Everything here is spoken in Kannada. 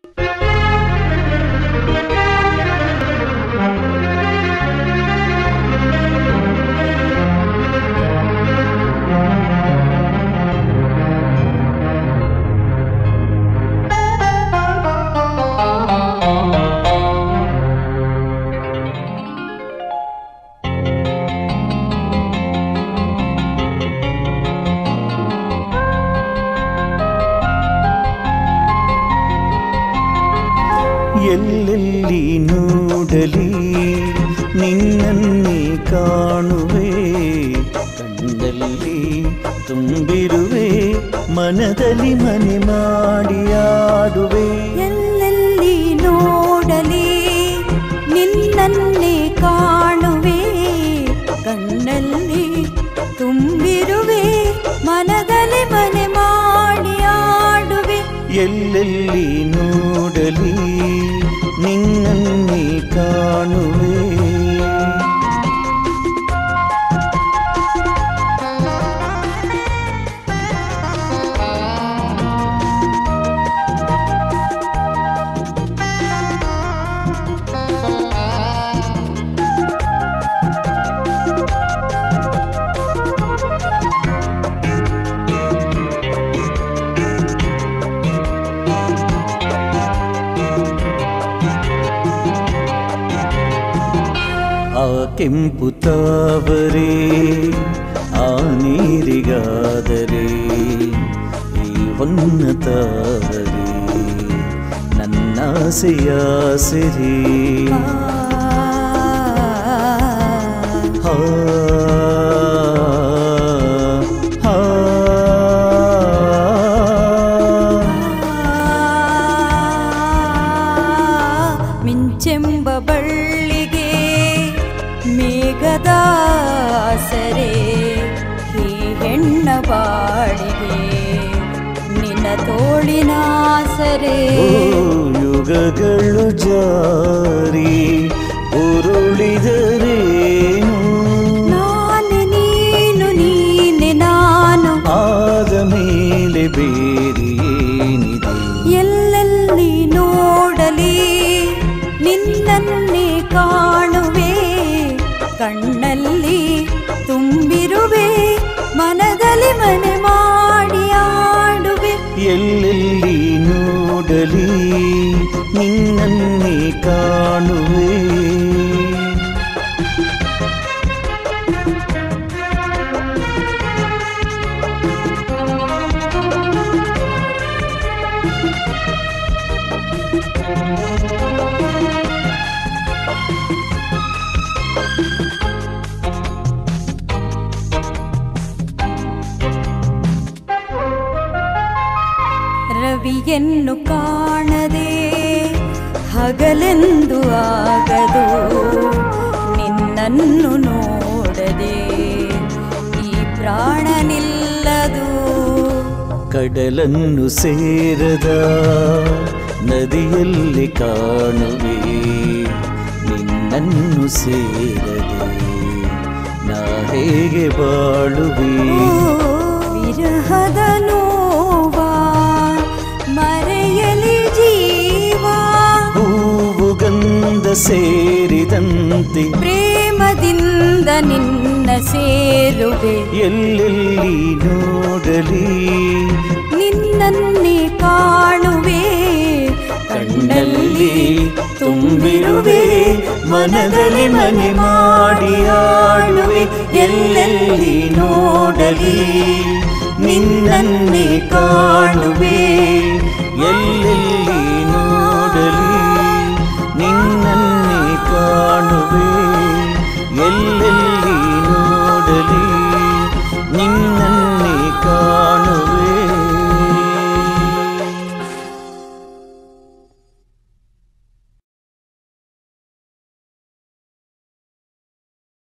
ಎಲ್ಲೆಲ್ಲಿ ನೋಡಲಿ ನಿನ್ನನ್ನೇ ಕಾಣುವೆ ಕಣ್ಣಲ್ಲಿ ತುಂಬಿರುವೆ ಮನದಲ್ಲಿ ಮನೆ ಮಾಡಿ ಆಡುವೆ ಎಲ್ಲೆಲ್ಲಿ ನೋಡಲಿ ನಿನ್ನನ್ನೇ ಕಾಣುವೆ ಕಣ್ಣಲ್ಲಿ ತುಂಬಿರುವೆ ಮನದಲ್ಲಿ ಮನೆ ಮಾಡಿ ಆಡುವೆ ಎಲ್ಲೆಲ್ಲಿ ನೋಡಲಿ ನಿನ್ನನ್ನೇ ಕಾಣುವೆ ಆ ಕೆಂಪು ತಾವರೆ ಆ ನೀರಿಗಾದರೆ ಈ ಹೊನ್ನ ತಾವರೆ ನನ್ನಾಸೆಯ ಸಿರಿ ಹಾ ಹಾ ಮಿಂಚೆಂಬ ಬಳ್ಳಿಗೆ ಮೇಘದ ಸರೆ ಈ ಹೆಣ್ಣ ಬಾಳಿಗೆ ನಿನ್ನ ತೋಳಿನ ಸರೆ ಓ ಯುಗಗಳು ಜಾರಿ ಉರುಳಿದರೇನು ನಾನು ನೀನು ನೀನೆ ನಾನು ಆದ ಮೇಲೆ ಬೇರೇನಿದೆ ಎಲ್ಲೆಲ್ಲಿ ನೋಡಲಿ ನಿನ್ನನ್ನೇ ಕಾಣುವೆ ಕಣ್ಣಲ್ಲಿ ತುಂಬಿರುವೆ ಮನದಲ್ಲಿ ಮನೆ ಮಾಡಿ ಆಡುವೆ ಎಲ್ಲೆಲ್ಲಿ ನೋಡಲಿ ನಿನ್ನನ್ನೇ ಕಾಣುವೆ ರವಿಯನ್ನು ಕಾಣದೆ ಹಗಲೆಂದು ಆಗದು ನಿನ್ನನ್ನು ನೋಡದೆ ಈ ಪ್ರಾಣ ನಿಲ್ಲದು ಕಡಲನ್ನು ಸೇರದ ನದಿಯಲ್ಲಿ ಕಾಣುವೆ ನಿನ್ನನ್ನು ಸೇರದೆ ನಾ ಹೇಗೆ ಬಾಳುವೆ ವಿರಹದ ನೋವ ಮರೆಯಲಿ ಜೀವ ಹೂವು ಗಂಧ ಸೇರಿದಂತೆ ಪ್ರೇಮದಿಂದ ನಿನ್ನ ಸೇರುವೆ ಎಲ್ಲೆಲ್ಲಿ ನೋಡಲಿ ನಿನ್ನನ್ನೇ ಕಾಣುವೆ ಕಣ್ಣಲ್ಲಿ ತುಂಬಿರುವೆ ಮನದಲ್ಲಿ ಮನೆ ಮಾಡಿ ಆಡುವೆ ಎಲ್ಲೆಲ್ಲಿ ನೋಡಲಿ ನಿನ್ನನ್ನೇ ಕಾಣುವೆ